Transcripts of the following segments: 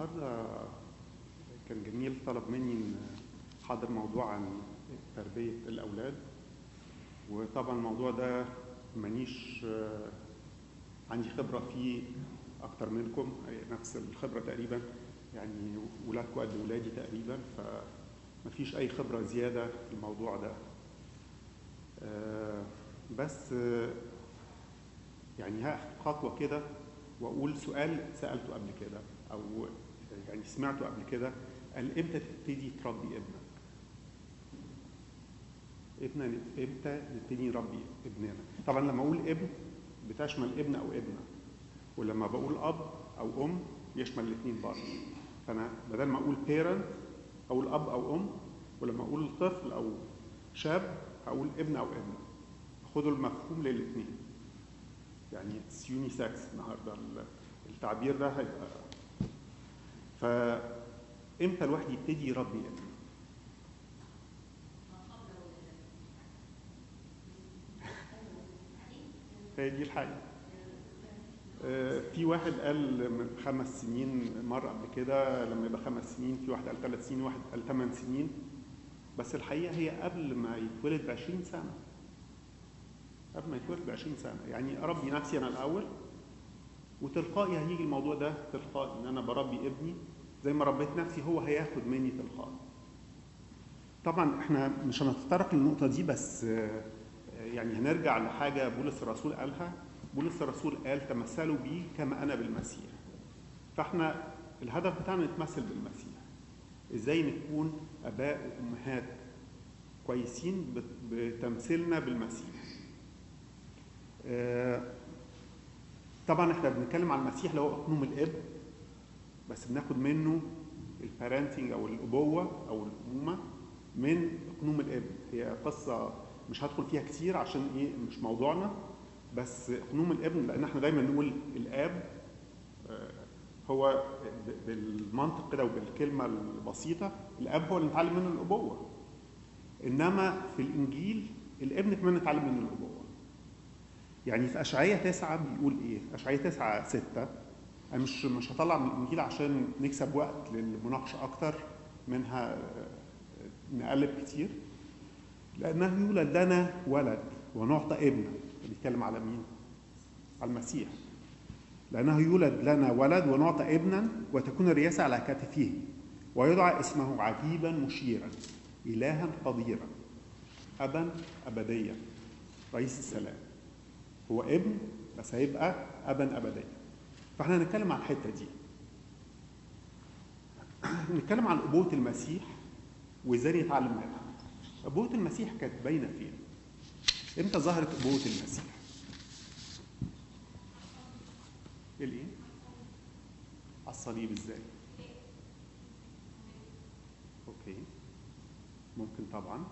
النهارده كان جميل طلب مني ان حاضر موضوع عن تربيه الاولاد وطبعا الموضوع ده مانيش آه، عندي خبره فيه اكتر منكم أي نفس الخبره تقريبا يعني ولادكم قد ولادي تقريبا فمفيش اي خبره زياده في الموضوع ده آه، بس آه، يعني هاخد خطوه كده واقول سؤال سالته قبل كده او يعني سمعته قبل كده قال امتى تبتدي تربي ابنك؟ ابن امتى نبتدي نربي ابننا؟ طبعا لما اقول ابن بتشمل ابن او ابنه ولما بقول اب او ام يشمل الاثنين برضه فانا بدل ما اقول بيرنت اقول اب او ام ولما اقول طفل او شاب هقول ابن او ابنه خدوا المفهوم للاثنين يعني اتس يونيسكس النهارده التعبير ده هيبقى فامتى الواحد يبتدي يربي ابنه؟ هي دي الحقيقه آه، في واحد قال من خمس سنين مرة قبل كده لما يبقى خمس سنين في واحد قال ثلاث سنين واحد قال ثمان سنين بس الحقيقة هي قبل ما يتولد ب 20 سنة قبل ما يتولد ب 20 سنة يعني أربي نفسي أنا الأول وتلقائي هيجي الموضوع ده تلقائي إن أنا بربي ابني زي ما ربيت نفسي هو هياخد مني تلقائي طبعا احنا مش هنتطرق للنقطة دي بس آه، يعني هنرجع لحاجة بولس الرسول قالها بولس الرسول قال تمثلوا بي كما انا بالمسيح فاحنا الهدف بتاعنا نتمثل بالمسيح ازاي نكون اباء وامهات كويسين بت- بتمثيلنا بالمسيح آه، طبعا احنا بنتكلم عن المسيح اللي هو اقنوم الاب بس بناخد منه البارنتنج او الابوه او الامومه من اقنوم الاب هي قصه مش هدخل فيها كتير عشان ايه مش موضوعنا بس اقنوم الابن لان احنا دايما نقول الاب آه، هو ب- بالمنطق كده وبالكلمه البسيطه الاب هو اللي نتعلم منه الابوه انما في الانجيل الابن كمان نتعلم منه الابوه يعني في اشعياء تسعة بيقول ايه اشعياء تسعة ستة انا مش مش هطلع من الانجيل عشان نكسب وقت للمناقشه اكتر منها آه، نقلب كتير لانه يولد لنا ولد ونعطى ابنا بيتكلم على مين على المسيح لانه يولد لنا ولد ونعطى ابنا وتكون الرياسه على كتفه ويدعى اسمه عجيبا مشيرا الها قديرا ابا ابديا رئيس السلام هو ابن بس هيبقى ابا ابديا فاحنا هنتكلم عن الحته دي نتكلم عن ابوه المسيح وازاي نتعلم منها ابوه المسيح كانت باينه فين امتى ظهرت ابوه المسيح الايه على الصليب ازاي اوكي ممكن طبعا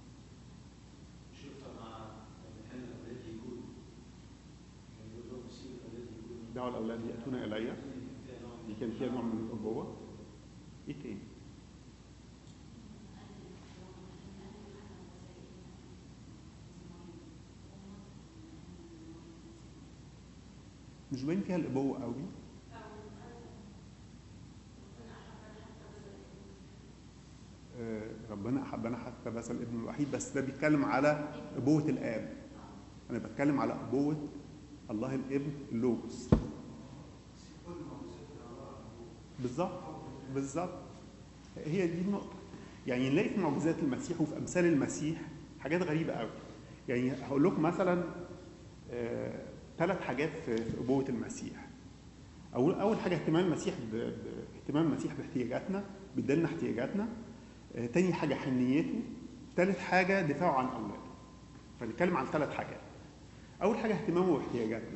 شفت مع لما كان الاولاد يقولوا كان يقول لهم سيبوا الاولاد يقولوا دعوا الاولاد ياتون الي دي كان فيها نوع من الابوه ايه تاني مش باين فيها الابوه قوي آه، ربنا احبنا حتى بس الابن الوحيد بس ده بيتكلم على ابوه الاب انا بتكلم على ابوه الله الابن اللوجوس بالظبط بالظبط هي دي النقطه يعني نلاقي في معجزات المسيح وفي امثال المسيح حاجات غريبه قوي يعني هقول لكم مثلا ثلاث حاجات في في ابوه المسيح اول اول حاجه اهتمام المسيح ب... ب... اهتمام المسيح باحتياجاتنا بيدلنا احتياجاتنا آه، تاني حاجه حنيته ثالث حاجه دفاعه عن اولاده فنتكلم عن ثلاث حاجات اول حاجه اهتمامه باحتياجاتنا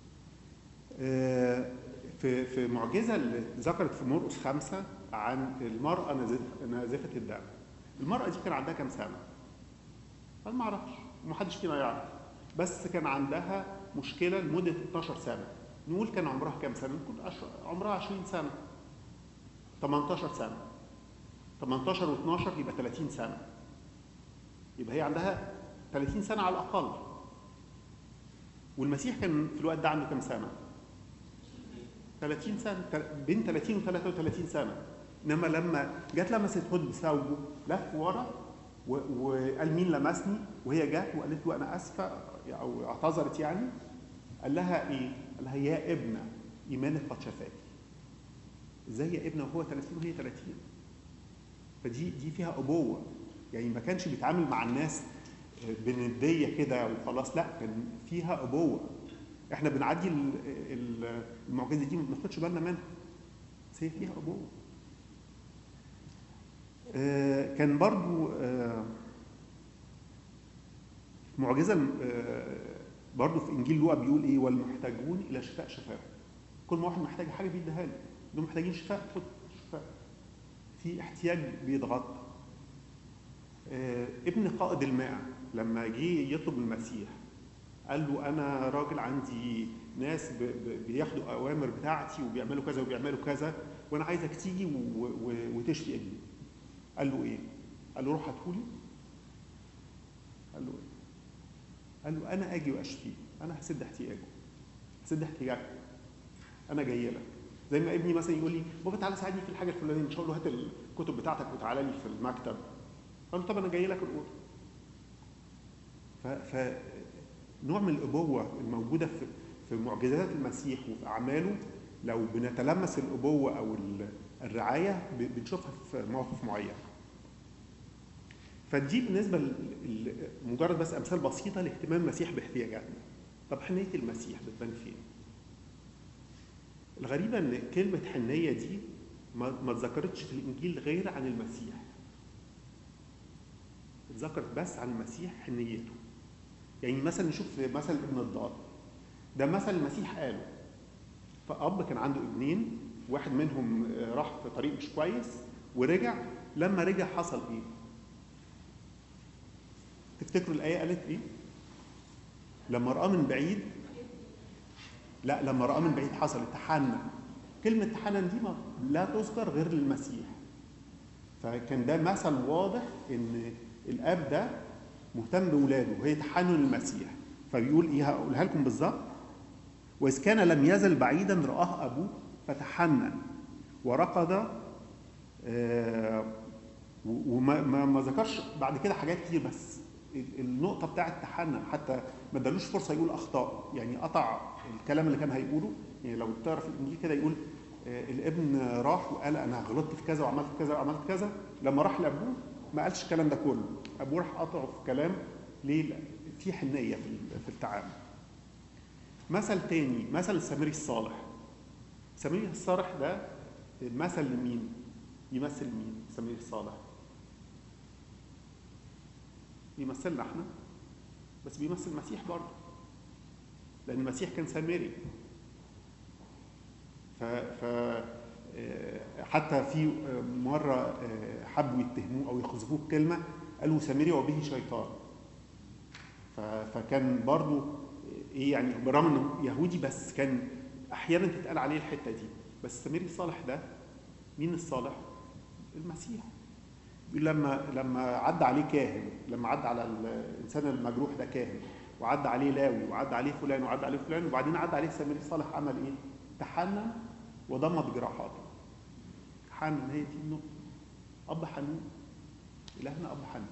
آه، في في معجزه اللي ذكرت في مرقس خمسة عن المرأة نازف- نازفة الدم. المرأة دي كان عندها كام سنة؟ أنا ما أعرفش ومحدش فينا يعرف بس كان عندها مشكلة لمدة 12 سنة. نقول كان عمرها كام سنة؟ نقول أش- عمرها 20 سنة. 18 سنة. 18 و12 يبقى 30 سنة. يبقى هي عندها 30 سنة على الأقل. والمسيح كان في الوقت ده عنده كام سنة؟ 30 سنه تل- بين 30 و 33 سنه انما لما جت لمست هود بثوبه لف ورا و- وقال مين لمسني وهي جت وقالت له انا اسفه او اعتذرت يعني قال لها ايه؟ قال لها يا ابنه ايمانك قد شفاكي ازاي يا ابنه وهو 30 وهي 30 فدي دي فيها ابوه يعني ما كانش بيتعامل مع الناس بنديه كده وخلاص لا كان فيها ابوه احنا بنعدي ال- ال- المعجزه دي ما بناخدش بالنا منها بس هي فيها ابوه آه، كان برضو آه، معجزه آه، برضو في انجيل لوقا بيقول ايه والمحتاجون الى شفاء شفاء كل ما واحد محتاج حاجه بيديها له دول محتاجين شفاء خد شفاء في احتياج بيتغطى آه، ابن قائد الماء لما جه يطلب المسيح قال له انا راجل عندي ناس ب- ب- بياخدوا اوامر بتاعتي وبيعملوا كذا وبيعملوا كذا وانا عايزك تيجي و- و- وتشفي ابني قال له ايه قال له روح هاتهولي قال له ايه قال له انا اجي واشفيه انا هسد احتياجه هسد احتياجك انا جاي لك زي ما ابني مثلا يقول لي بابا تعالى ساعدني في الحاجه الفلانيه مش هقول له هات الكتب بتاعتك وتعالى لي في المكتب قال له طب انا جاي لك الاوضه ف, ف نوع من الابوه الموجوده في في معجزات المسيح وفي اعماله لو بنتلمس الابوه او ال- الرعايه ب- بنشوفها في مواقف معينه فدي بالنسبه ل- ل- مجرد بس امثال بسيطه لاهتمام المسيح باحتياجاتنا طب حنيه المسيح بتبان فين الغريبه ان كلمه حنيه دي ما ما اتذكرتش في الانجيل غير عن المسيح اتذكرت بس عن المسيح حنيته يعني مثلا نشوف في مثل ابن الضال ده مثل المسيح قاله فأب كان عنده ابنين واحد منهم آه، راح في طريق مش كويس ورجع لما رجع حصل ايه؟ تفتكروا الآية قالت ايه؟ لما رآه من بعيد لا لما رآه من بعيد حصل تحنن كلمة تحنن دي ما لا تذكر غير للمسيح فكان ده مثل واضح ان الاب ده مهتم باولاده وهي تحنن المسيح فبيقول ايه هقولها لكم بالظبط واذ كان لم يزل بعيدا راه ابوه فتحنن ورقد آه، و- وما ما ما ذكرش بعد كده حاجات كتير بس ال- النقطة بتاعة التحنن حتى ما ادالوش فرصة يقول أخطاء يعني قطع الكلام اللي كان هيقوله يعني لو تقرا في الإنجيل كده يقول آه، الابن راح وقال أنا غلطت في كذا وعملت كذا وعملت كذا لما راح لأبوه ما قالش الكلام ده كله أبوه راح قطعه في كلام ليه؟ لأ، في حنية في ال- في التعامل مثل تاني مثل السامري الصالح السامري الصالح ده مثل لمين؟ يمثل مين؟ السامري الصالح بيمثلنا احنا بس بيمثل المسيح برضه لان المسيح كان سامري ف, ف آه، حتى في آه، مره آه، حبوا يتهموه او يخذفوه بكلمه قالوا سامري وبه شيطان ف- فكان برضه ايه يعني بالرغم انه يهودي بس كان احيانا تتقال عليه الحته دي بس السامري الصالح ده مين الصالح؟ المسيح يقول لما لما عدى عليه كاهن لما عدى على الانسان المجروح ده كاهن وعدى عليه لاوي وعدى عليه فلان وعدى عليه فلان وبعدين عدى عليه سامري صالح عمل ايه؟ تحنن وضمد جراحاته. تحنن هي دي النقطة. أب حنون. إلهنا أب حنون.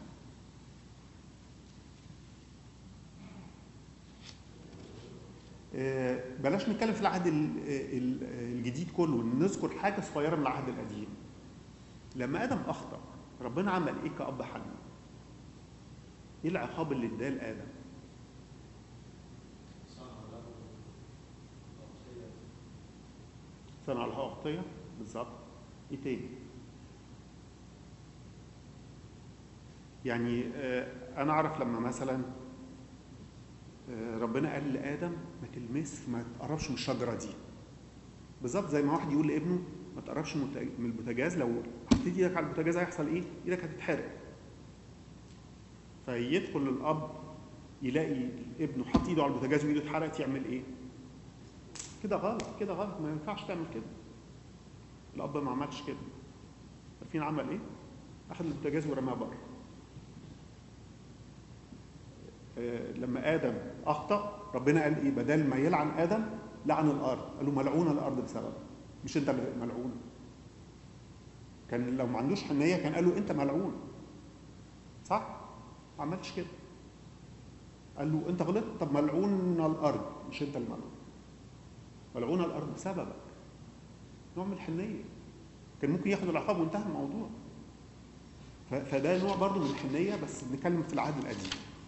آه، بلاش نتكلم في العهد ال- ال- الجديد كله نذكر حاجة صغيرة من العهد القديم. لما ادم اخطا ربنا عمل ايه كاب حنون ايه العقاب اللي اداه لادم صنع له أغطية صنع لها اغطيه بالظبط ايه تاني يعني آه، انا اعرف لما مثلا آه، ربنا قال لادم ما تلمس ما تقربش من الشجره دي بالظبط زي ما واحد يقول لابنه ما تقربش من البوتاج- من البوتاجاز لو حطيت ايدك على البوتاجاز هيحصل ايه؟ ايدك هتتحرق. فيدخل الاب يلاقي ابنه حاطط ايده على البوتاجاز وايده اتحرقت يعمل ايه؟ كده غلط كده غلط ما ينفعش تعمل كده. الاب ما عملش كده. عارفين عمل ايه؟ اخذ البوتاجاز ورماه بره. آه، لما ادم اخطا ربنا قال ايه؟ بدل ما يلعن ادم لعن الارض قال له ملعونه الارض بسببك مش انت اللي ملعون كان لو ما عندوش حنيه كان قال له انت ملعون صح ما عملش كده قال له انت غلطت طب ملعون الارض مش انت اللي ملعون ملعون الارض بسببك نوع من الحنيه كان ممكن ياخد العقاب وانتهى الموضوع ف- فده نوع برضه من الحنيه بس بنتكلم في العهد القديم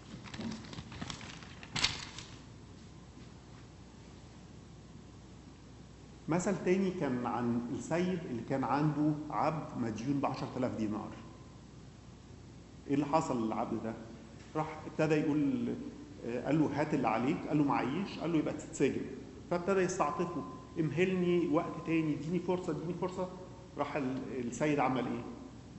مثل تاني كان عن السيد اللي كان عنده عبد مديون ب 10000 دينار ايه اللي حصل للعبد ده راح ابتدى يقول آه، قال له هات اللي عليك قال له معيش قال له يبقى تتسجن فابتدى يستعطفه امهلني وقت تاني اديني فرصه اديني فرصه راح ال- السيد عمل ايه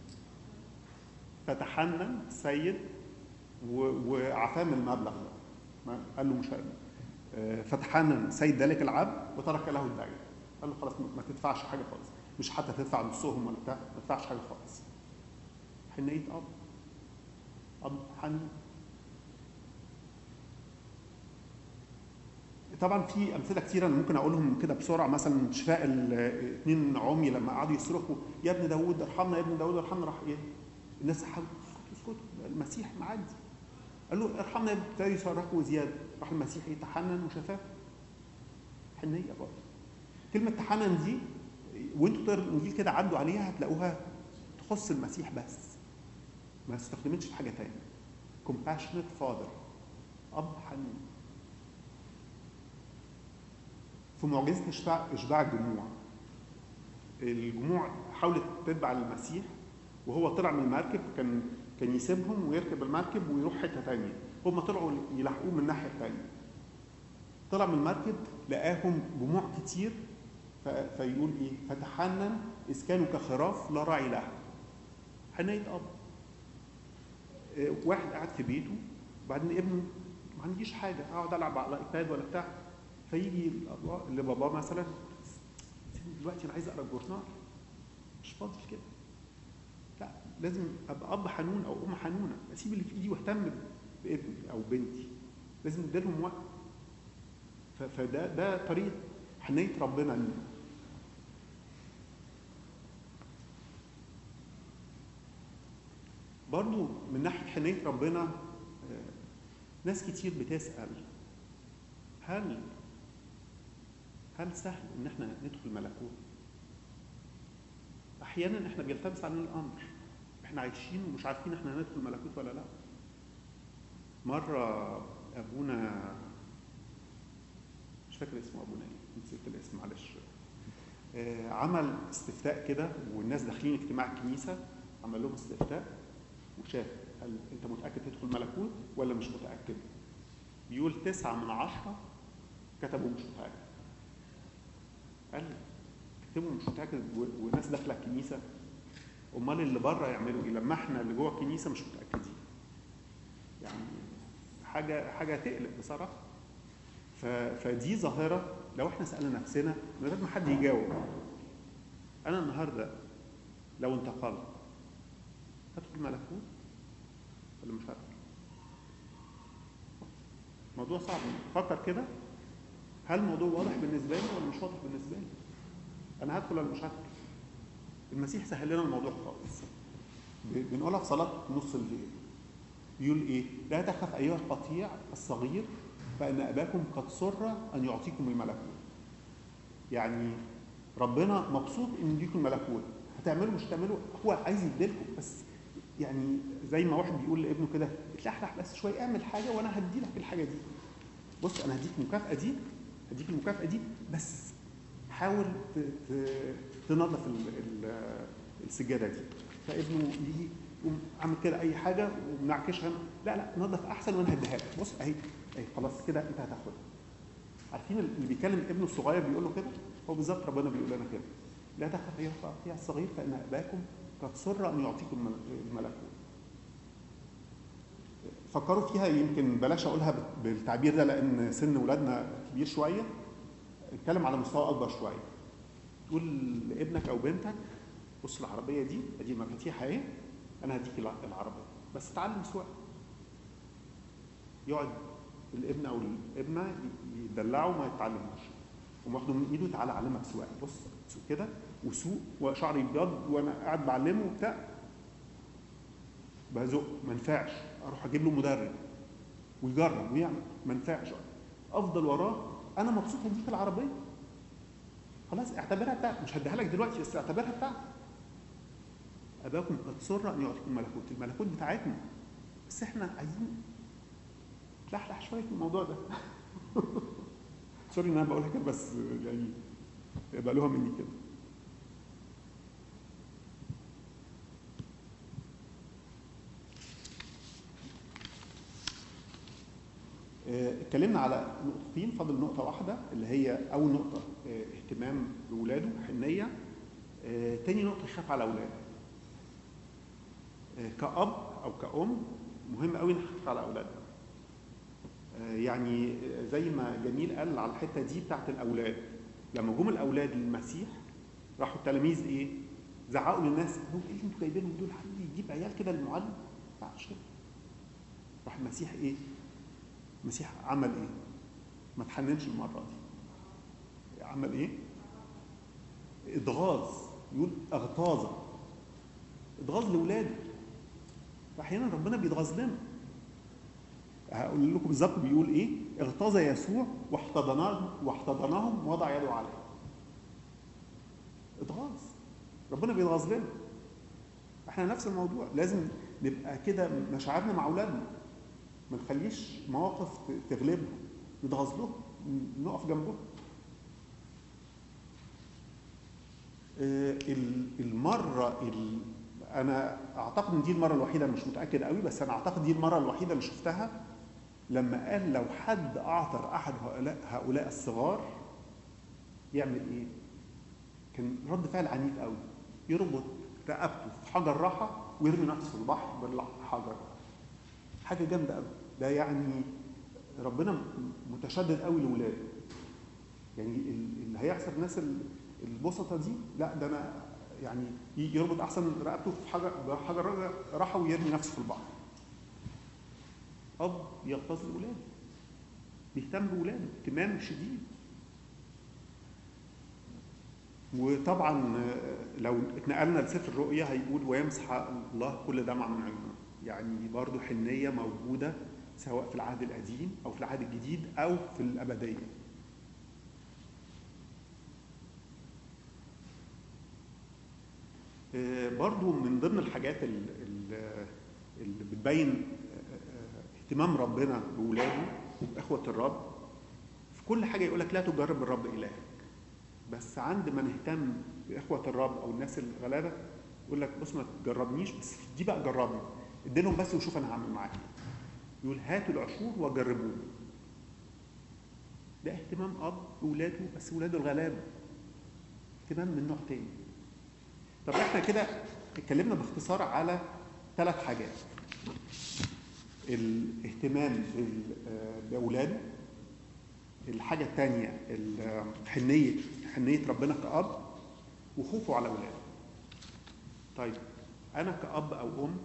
فتحنن السيد و- وعفاه من المبلغ ده ما- قال له مش ه- آه، فتحنن السيد ذلك العبد وترك له الدين قال له خلاص ما ما تدفعش حاجه خالص مش حتى تدفع نصهم ولا بتاع ما تدفعش حاجه خالص حنيه اب اب حنين طبعا في امثله كتيره انا ممكن اقولهم كده بسرعه مثلا شفاء الاثنين عمي لما قعدوا يصرخوا يا ابن داوود ارحمنا يا ابن داوود ارحمنا راح ايه الناس حاولوا اسكتوا اسكتوا المسيح معدي قال له ارحمنا يا ابن ابتدوا يصرخوا زياده راح المسيح يتحنن وشفاه حنيه برضه كلمه تحنن دي وانتوا تقروا الانجيل كده عدوا عليها هتلاقوها تخص المسيح بس ما استخدمتش في حاجه تانية compassionate father اب حنين في معجزه اشباع اشباع الجموع الجموع حاولت تتبع المسيح وهو طلع من المركب كان كان يسيبهم ويركب المركب ويروح حته تانية هم طلعوا يلاحقوه من الناحيه التانية طلع من المركب لقاهم جموع كتير ف- فيقول ايه فتحنن اذ كانوا كخراف لا راعي لها حنيه اب آه، واحد قاعد في بيته وبعدين ابنه ما عنديش حاجه اقعد العب على ايباد ولا بتاع فيجي الأبا- لباباه مثلا سيبني دلوقتي انا عايز اقرا الجورنال مش فاضي كده لا لازم ابقى اب حنون او ام حنونه اسيب اللي في ايدي واهتم بابني او بنتي لازم اديلهم وقت ف- فده ده طريقه حنيه ربنا لينا برضو من ناحيه حنيه ربنا آه، ناس كتير بتسال هل هل سهل ان احنا ندخل ملكوت احيانا احنا بيلتبس علينا الامر احنا عايشين ومش عارفين احنا هندخل ملكوت ولا لا مره ابونا مش فاكر اسمه ابونا ايه نسيت الاسم معلش آه، عمل استفتاء كده والناس داخلين اجتماع الكنيسه عمل لهم استفتاء وشاف هل انت متاكد تدخل ملكوت ولا مش متاكد بيقول تسعة من عشرة كتبوا مش متأكد قال كتبوا مش متأكد و- وناس داخلة الكنيسة أمال اللي بره يعملوا إيه لما إحنا اللي جوه الكنيسة مش متأكدين يعني حاجة حاجة تقلق بصراحة ف... فدي ظاهرة لو إحنا سألنا نفسنا من غير ما حد يجاوب أنا النهاردة لو انتقلت هدخل ملكوت ولا مش هدخل؟ موضوع صعب فكر كده هل الموضوع واضح بالنسبه لي ولا مش واضح بالنسبه لي انا هدخل ولا مش هدخل المسيح سهل لنا الموضوع خالص ب- بنقولها في صلاه نص الليل بيقول ايه لا تخف ايها القطيع الصغير فان اباكم قد سر ان يعطيكم الملكوت يعني ربنا مبسوط ان يديكم الملكوت هتعملوا مش هتعملوا هو عايز يديلكم بس يعني زي ما واحد بيقول لابنه كده اتلحلح بس شويه اعمل حاجه وانا هدي لك الحاجه دي بص انا هديك المكافاه دي هديك المكافاه دي بس حاول ت- ت- تنظف ال- ال- السجاده دي فابنه يجي يقوم عامل كده اي حاجه ومنعكشها لا لا نظف احسن وانا هديها لك بص اهي اهي خلاص كده انت هتاخدها عارفين اللي بيكلم ابنه الصغير بيقول له كده هو بالظبط ربنا بيقول لنا كده لا تخف ايها القطيع الصغير فان اباكم قد سر ان يعطيكم المل- الملكوت فكروا فيها يمكن بلاش اقولها بال- بالتعبير ده لان سن ولادنا كبير شويه اتكلم على مستوى اكبر شويه تقول لابنك او بنتك بص العربيه دي ادي المفاتيح اهي انا هديك الع- العربيه بس اتعلم سواقه يقعد الابن او الابنه ي- يدلعوا ما يتعلموش واخده من ايده تعالى اعلمك سواقه بص سوق كده وسوق وشعري ابيض وانا قاعد بعلمه وبتاع بزق ما نفعش اروح اجيب له مدرب ويجرب ويعمل ما نفعش افضل وراه انا مبسوط هديك العربيه خلاص اعتبرها بتاعتك مش هديها لك دلوقتي بس اعتبرها بتاعتك اباكم قد سر ان يعطيكم الملكوت الملكوت بتاعتنا بس احنا عايزين نتلحلح شويه في الموضوع ده سوري ان انا بقولها كده بس يعني بقولوها مني كده آه، اتكلمنا على نقطتين فاضل نقطة واحدة اللي هي أول نقطة آه، اهتمام بولاده حنية آه، تاني نقطة يخاف على أولاده آه، كأب أو كأم مهم قوي نخاف على أولادنا آه، يعني زي ما جميل قال على الحتة دي بتاعت الأولاد لما جم الأولاد للمسيح راحوا التلاميذ إيه؟ زعقوا للناس دول إيه اللي أنتوا جايبينهم دول حد يجيب عيال كده للمعلم؟ ما ينفعش كده راح المسيح إيه؟ المسيح عمل ايه؟ ما تحننش المره دي. عمل ايه؟ اتغاظ يقول اغتاظ اتغاظ لاولاده احيانا ربنا بيتغاظ لنا هقول لكم بالظبط بيقول ايه؟ اغتاظ يسوع واحتضنهم واحتضنهم ووضع يده عليهم. اتغاظ ربنا بيتغاظ لنا. احنا نفس الموضوع لازم نبقى كده مشاعرنا مع اولادنا ما نخليش مواقف تغلبهم نتغاظ لهم نقف جنبهم آه، ال- المرة ال- أنا أعتقد إن دي المرة الوحيدة أنا مش متأكد قوي بس أنا أعتقد دي المرة الوحيدة اللي شفتها لما قال لو حد أعثر أحد هؤلاء هؤلاء الصغار يعمل إيه؟ كان رد فعل عنيف قوي يربط رقبته في حجر راحة ويرمي نفسه في البحر بالحجر حاجه جامده قوي ده يعني ربنا م- متشدد قوي لاولاده يعني ال- اللي هيحصل الناس ال- البسطه دي لا ده انا يعني ي- يربط احسن رقبته في حجر بحجر راحه ويرمي نفسه في البحر اب يغتاظ لاولاده بيهتم باولاده اهتمام شديد وطبعا آه، لو اتنقلنا لسفر الرؤيا هيقول ويمسح الله كل دمعة من عيونهم يعني برضو حنية موجودة سواء في العهد القديم أو في العهد الجديد أو في الأبدية آه، برضو من ضمن الحاجات ال- ال- اللي بتبين آه، آه، اهتمام ربنا بولاده وبإخوة الرب في كل حاجة يقول لك لا تجرب الرب إلهك بس عند ما نهتم بإخوة الرب أو الناس الغلابة يقول لك بص ما تجربنيش بس في دي بقى جربني اديلهم بس وشوف أنا هعمل معاك إيه. يقول هاتوا العشور وجربوني ده اهتمام أب بولاده بس ولاده الغلابة اهتمام من نوع تاني طب احنا كده اتكلمنا باختصار على ثلاث حاجات الاهتمام بال- آه، بأولاده الحاجة الثانية حنية حنية ربنا كأب وخوفه على أولاده. طيب أنا كأب أو أم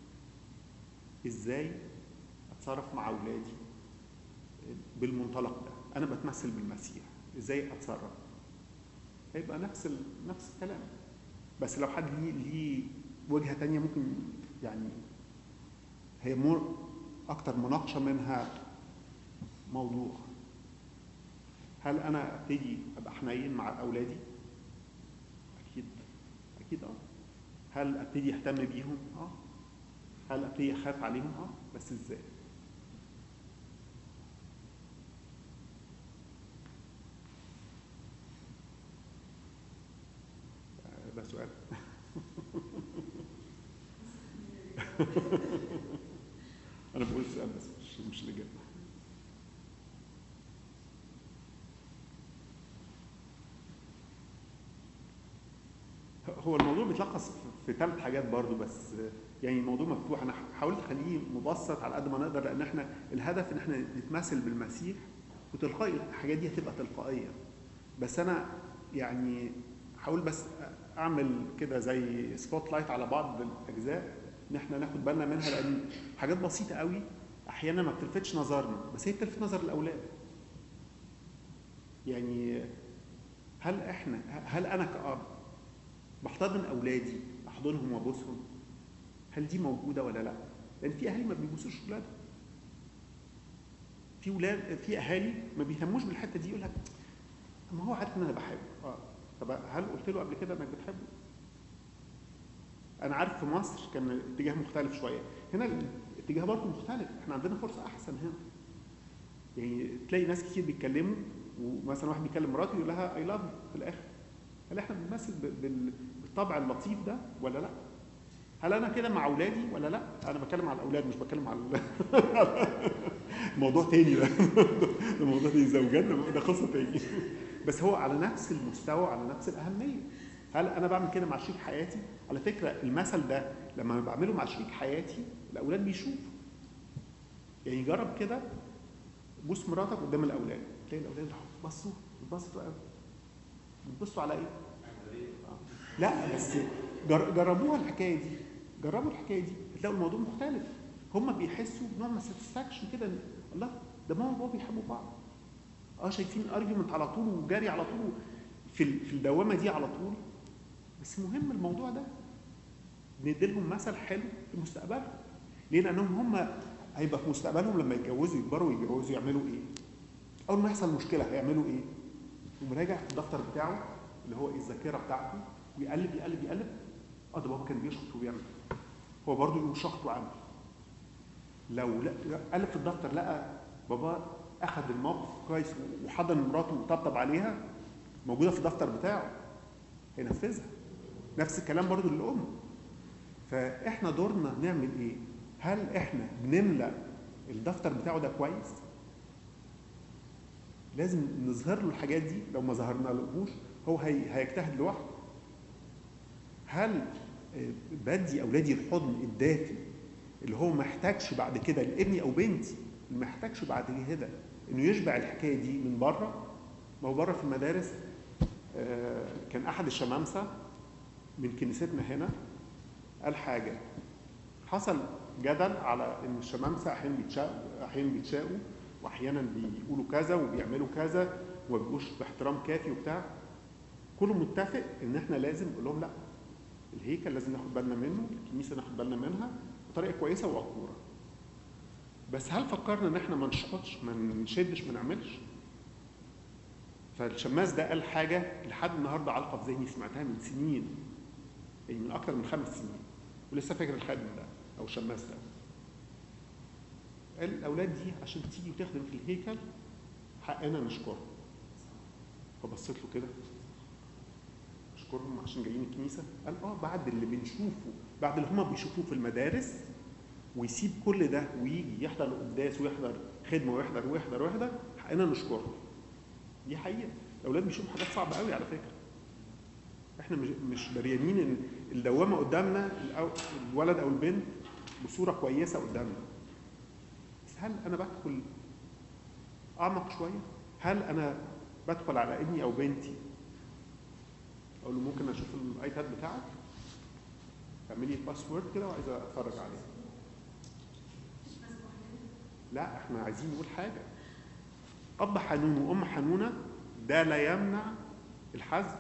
إزاي أتصرف مع أولادي بالمنطلق ده؟ أنا بتمثل بالمسيح، إزاي أتصرف؟ هيبقى نفس ال... نفس الكلام بس لو حد ليه ليه وجهة تانية ممكن يعني هي مور أكتر مناقشة منها موضوع هل انا ابتدي ابقى حنين مع اولادي اكيد اكيد اه هل ابتدي اهتم بيهم اه هل ابتدي اخاف عليهم اه بس ازاي آه، ده سؤال انا بقول سؤال بس مش مش الاجابه هو الموضوع بيتلخص في ثلاث حاجات برضو بس يعني الموضوع مفتوح انا حاولت اخليه مبسط على قد ما نقدر لان احنا الهدف ان احنا نتمثل بالمسيح وتلقائي الحاجات دي هتبقى تلقائيه بس انا يعني حاول بس اعمل كده زي سبوت لايت على بعض الاجزاء ان احنا ناخد بالنا منها لان حاجات بسيطه قوي احيانا ما بتلفتش نظرنا بس هي بتلفت نظر الاولاد يعني هل احنا هل انا كأب بحتضن اولادي احضنهم وابوسهم هل دي موجوده ولا لا؟ لان في اهالي ما بيبوسوش اولادهم في ولاد في اهالي ما بيهتموش بالحته دي يقول لك ما هو عارف ان انا بحبه اه طب هل قلت له قبل كده انك بتحبه؟ انا عارف في مصر كان الاتجاه مختلف شويه هنا الاتجاه برضه مختلف احنا عندنا فرصه احسن هنا يعني تلاقي ناس كتير بيتكلموا ومثلا واحد بيكلم مراته يقول لها اي لاف في الاخر هل احنا بنمثل ب- بال- بالطبع اللطيف ده ولا لا؟ هل انا كده مع اولادي ولا لا؟ انا بتكلم على الاولاد مش بتكلم على ال- موضوع تاني ده ده موضوع تاني زوجات ده- ده قصه تاني بس هو على نفس المستوى على نفس الاهميه هل انا بعمل كده مع شريك حياتي؟ على فكره المثل ده لما بعمله مع شريك حياتي الاولاد بيشوفوا يعني جرب كده بوس مراتك قدام الاولاد تلاقي الاولاد بصوا بصوا قوي بتبصوا على ايه؟ آه. لا بس جر- جربوها الحكايه دي جربوا الحكايه دي هتلاقوا الموضوع مختلف هم بيحسوا بنوع من الساتسفاكشن كده إن الله ده ماما وبابا بيحبوا بعض اه شايفين ارجيومنت على طول وجري على طول في ال- في الدوامه دي على طول بس مهم الموضوع ده نديلهم مثل حلو في مستقبلهم ليه لانهم هم هيبقى في مستقبلهم لما يتجوزوا يكبروا ويتجوزوا يعملوا ايه اول ما يحصل مشكله هيعملوا ايه يقوم راجع الدفتر بتاعه اللي هو ايه الذاكره بتاعته ويقلب يقلب يقلب اه ده بابا كان بيشخط وبيعمل هو برضه يقوم شخط وعمل لو لا قلب في الدفتر لقى بابا اخذ الموقف كويس وحضن مراته وطبطب عليها موجوده في الدفتر بتاعه هينفذها نفس الكلام برضه للام فاحنا دورنا نعمل ايه هل احنا بنملى الدفتر بتاعه ده كويس لازم نظهر له الحاجات دي لو ما ظهرنا لهوش هو هي هيجتهد لوحده هل آه، بدي اولادي الحضن الدافي اللي هو ما يحتاجش بعد كده لابني او بنتي اللي ما يحتاجش بعد كده انه يشبع الحكايه دي من بره ما هو بره في المدارس آه، كان احد الشمامسه من كنيستنا هنا قال حاجه حصل جدل على ان الشمامسه احيانا بيتشاقوا احيانا بيتشاقوا واحيانا بيقولوا كذا وبيعملوا كذا وما بيبقوش باحترام كافي وبتاع كله متفق ان احنا لازم نقول لهم لا الهيكل لازم ناخد بالنا منه الكنيسه ناخد بالنا منها بطريقه كويسه وعقوره بس هل فكرنا ان احنا ما نشقطش ما نشدش ما نعملش فالشماس ده قال حاجه لحد النهارده علقه في ذهني سمعتها من سنين يعني من اكتر من خمس سنين ولسه فاكر الخادم ده او الشماس ده قال الاولاد دي عشان تيجي وتخدم في الهيكل حقنا نشكرهم فبصيت له كده اشكرهم عشان جايين الكنيسه قال اه بعد اللي بنشوفه بعد اللي هما بيشوفوه في المدارس ويسيب كل ده ويجي يحضر القداس ويحضر خدمه ويحضر ويحضر ويحضر حقنا نشكره دي حقيقه الاولاد بيشوفوا حاجات صعبه قوي على فكره احنا مش مش دريانين ان الدوامه قدامنا الأو- الولد او البنت بصوره كويسه قدامنا بس هل انا بدخل اعمق شويه هل انا بدخل على ابني او بنتي اقول له ممكن اشوف الايباد بتاعك اعملي باسورد كده وعايز اتفرج عليه لا احنا عايزين نقول حاجه اب حنون وام حنونه ده لا يمنع الحزم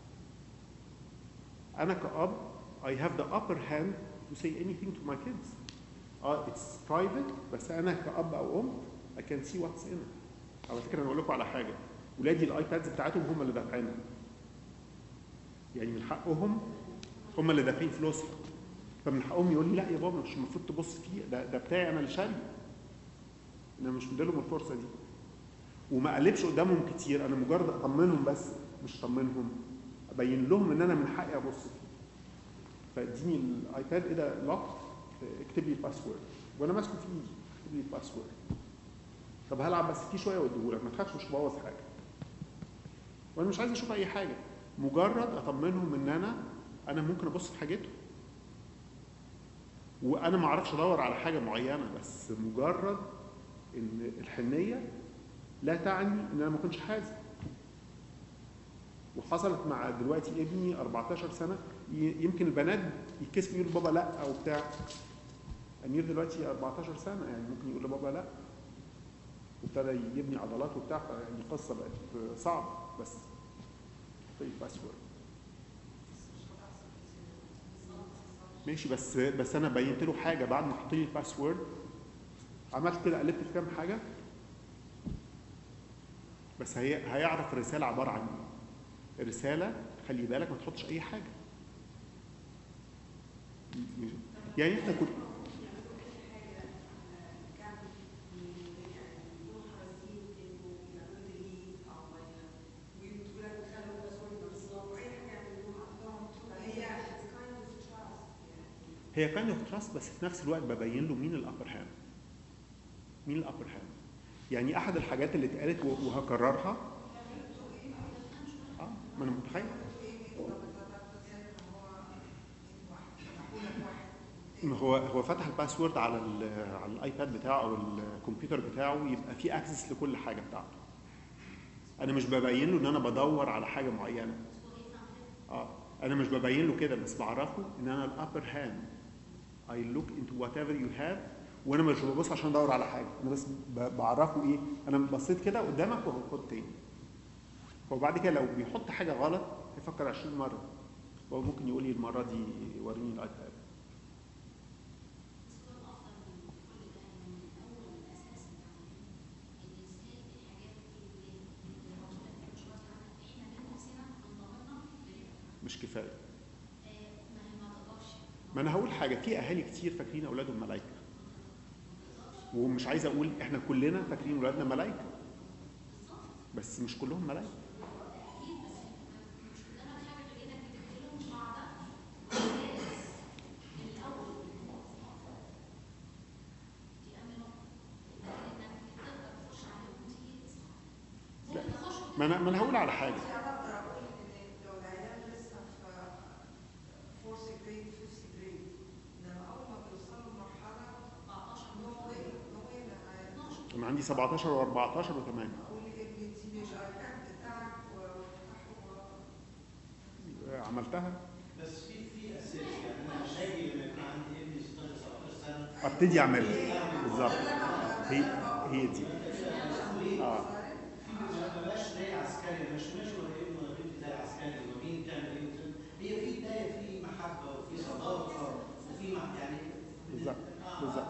انا كاب I have the upper hand to say anything to my kids اه it's private بس انا كاب او ام I can see what's in it على فكره انا اقول لكم على حاجه ولادي الايبادز بتاعتهم هم اللي دافعينها يعني من حقهم هم اللي دافعين فلوسها فمن حقهم يقول لي لا يا بابا مش المفروض تبص فيه ده ده بتاعي انا اللي شاريه انا مش مديلهم الفرصه دي وما اقلبش قدامهم كتير انا مجرد اطمنهم بس مش اطمنهم ابين لهم ان انا من حقي ابص فيه فاديني الايباد ايه ده لوك اكتب لي الباسورد وانا ماسكه في ايدي اكتب لي الباسورد طب هلعب بس فيه شويه واديهولك ما تخافش مش هبوظ حاجه وانا مش عايز اشوف اي حاجه مجرد اطمنهم ان انا انا ممكن ابص في حاجتهم وانا ما اعرفش ادور على حاجه معينه بس مجرد ان الحنيه لا تعني ان انا ما كنتش حازم وحصلت مع دلوقتي ابني 14 سنه ي- يمكن البنات يتكسفوا يقولوا بابا لا او بتاع امير دلوقتي 14 سنه يعني ممكن يقول لبابا لا وابتدى يبني عضلات وبتاع يعني القصه بقت صعبه بس لي الباسورد ماشي بس بس انا بينت له حاجه بعد ما حط لي الباسورد عملت كده قلبت في كام حاجه بس هي هيعرف الرساله عباره عن ايه الرساله خلي بالك ما تحطش اي حاجه يعني انت كنت هي كايند اوف تراست بس في نفس الوقت ببين له مين الابر هاند مين الابر هاند يعني احد الحاجات اللي اتقالت وهكررها اه ما انا متخيل ما هو هو فتح الباسورد على ال على الايباد بتاعه او الكمبيوتر بتاعه يبقى في اكسس لكل حاجه بتاعته انا مش ببين له ان انا بدور على حاجه معينه اه انا مش ببين له كده بس بعرفه ان انا الابر هاند I look into whatever you have وانا مش ببص عشان ادور على حاجه انا بس ب- بعرفه ايه انا بصيت كده قدامك وهاخد تاني هو بعد كده لو بيحط حاجه غلط هيفكر 20 مره هو ممكن يقول لي المره دي وريني الايباد مش كفايه ما انا هقول حاجه في اهالي كتير فاكرين اولادهم ملائكه ومش عايز اقول احنا كلنا فاكرين اولادنا ملائكه بس مش كلهم ملائكه لا ما انا ما انا هقول على حاجه انا اقدر اقول ان لو العيال لسه في فورث جريد فيفث جريد انما اول ما بيوصلوا لمرحله 14 نو واي نو واي انا عندي 17 و14 و8 اقول لابني اديني الايباد بتاعك وافتحه عملتها بس في في اساس يعني انا مش هاجي لما يكون عندي ابني 16 17 سنه ابتدي اعملها بالظبط هي هي دي اه ما بقاش زي عسكري مش مش ولا ابني ولا بنتي زي عسكري ومين تعمل ايه وتعمل- هي في بدايه في محبه وفي صداقه وفي مع- يعني بالظبط بالظبط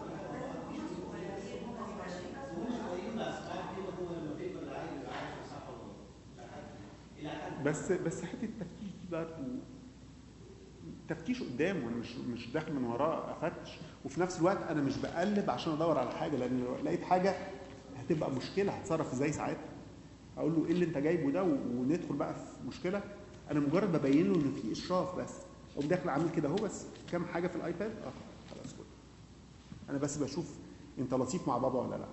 بس بس حته التفتيش دي برضه تفتيش قدامه انا مش مش داخل من وراه افتش وفي نفس الوقت انا مش بقلب عشان ادور على حاجه لان لو لقيت حاجه هتبقى مشكله هتصرف ازاي ساعتها اقول له ايه اللي انت جايبه ده و- وندخل بقى في مشكله انا مجرد ببين له ان في اشراف بس او داخل عامل كده اهو بس كام حاجه في الايباد اه خلاص كده انا بس بشوف انت لطيف مع بابا ولا لا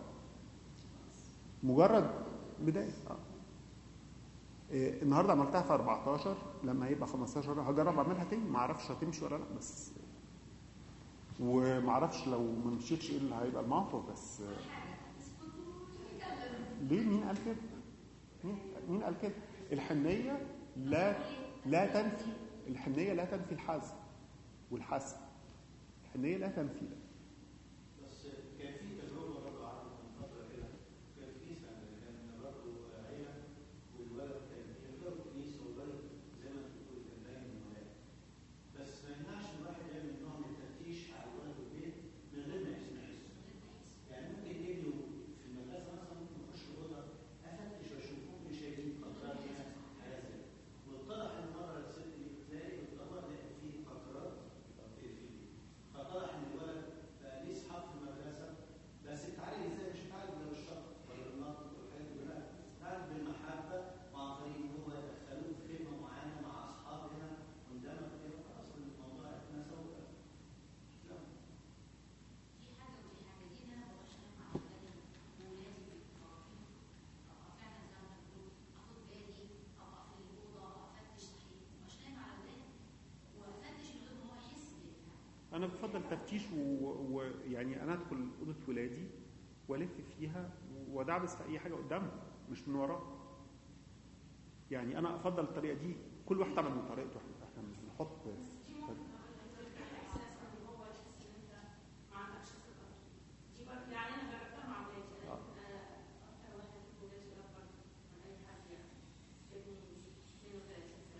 مجرد بدايه اه إيه، النهارده عملتها في 14 لما هيبقى 15 هجرب اعملها تاني ما اعرفش هتمشي ولا لا بس وما اعرفش لو ما مشيتش ايه اللي هيبقى الموقف بس ليه مين قال كده؟ مين مين قال كده؟ الحنيه لا لا تنفي الحنيه لا تنفي الحزم والحسم الحنيه لا تنفي ده بس كان في تجربه برضه عرضت من فتره كده كان في كنيسه كان برضه عيله والولد كان يرجعوا الكنيسه والولد زي ما انت بتقول كان باين انه ولاد بس ما يمنعش الواحد يعمل نوع من التفتيش على الولد والبيت من غير ما يسمع يعني ممكن ابنه في المدرسه مثلا ممكن يخش الاوضه افتش واشوف ممكن شايلين قطرات هنا حاجات زي كده. واتضح ان مره الست دي بتلاقي الطبق لقى فيه قطرات في فطلع ان الولد بقى ليه اصحاب في المدرسه بس اتعالج ازاي مش اتعالج ولا بالشرط ولا بالنقد والحاجات دي كلها اتعالج بالمحبه وعن طريق ان هو يدخلوه في خدمه معينه مع اصحاب هنا واندمج كده خلاص الموضوع اتنسى وبقى. لا. انا بفضل تفتيش ويعني و... ويعني انا ادخل اوضه ولادي والف فيها وادعبس في اي حاجه قدامهم مش من وراه يعني انا افضل الطريقه دي كل واحد طبعا من طريقته احنا احنا مش بنحط يعني انا جربتها مع ولادي آه. اكتر واحد في ولادي الاكبر من اي حد يعني ابني 32 سنه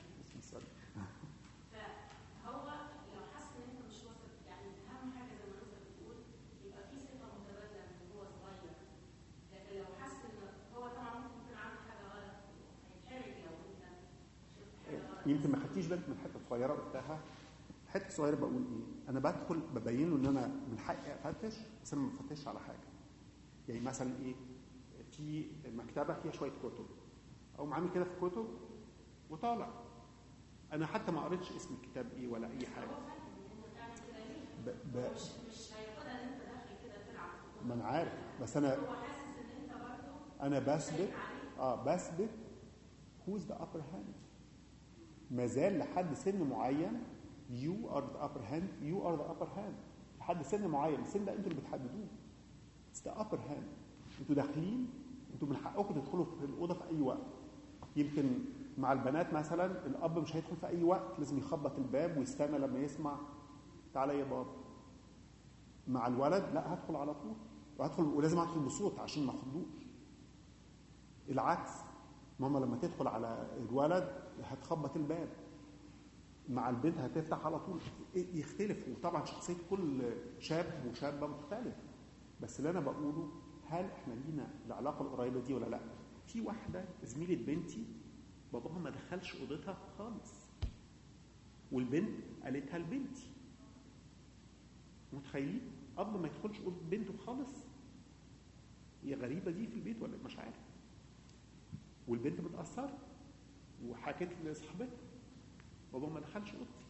يمكن ما خدتيش بالك من الحته الصغيره قلتها الحته الصغيره بقول ايه انا بدخل ببين له ان انا من حقي افتش بس انا ما بفتش على حاجه يعني مثلا ايه في مكتبه فيها شويه كتب او عامل كده في كتب وطالع انا حتى ما قريتش اسم الكتاب ايه ولا اي حاجه هو فاهم ان انت بتعمل كده ليه؟ ب... ب... مش مش هياخدها ان انت داخل كده تلعب في ما انا عارف بس انا هو حاسس ان انت برضه انا بثبت شايف عليه اه بثبت who's the upper hand ما زال لحد سن معين you are the upper hand you are the upper hand لحد سن معين السن ده انتوا اللي بتحددوه it's the upper hand انتوا داخلين انتوا من حقكم تدخلوا في الاوضه في اي وقت يمكن مع البنات مثلا الاب مش هيدخل في اي وقت لازم يخبط الباب ويستنى لما يسمع تعالى يا بابا مع الولد لا هدخل على طول وهدخل ولازم ادخل بصوت عشان ما اخضوش العكس ماما لما تدخل على الولد هتخبط الباب مع البنت هتفتح على طول يختلف وطبعا شخصيه كل شاب وشابه مختلف بس اللي انا بقوله هل احنا لينا العلاقه القريبه دي ولا لا في واحده زميله بنتي باباها ما دخلش اوضتها خالص والبنت قالتها لبنتي متخيلين اب ما يدخلش اوضه بنته خالص هي غريبه دي في البيت ولا مش عارف والبنت متاثره وحكت لصاحبتها بابا ما دخلش اوضتي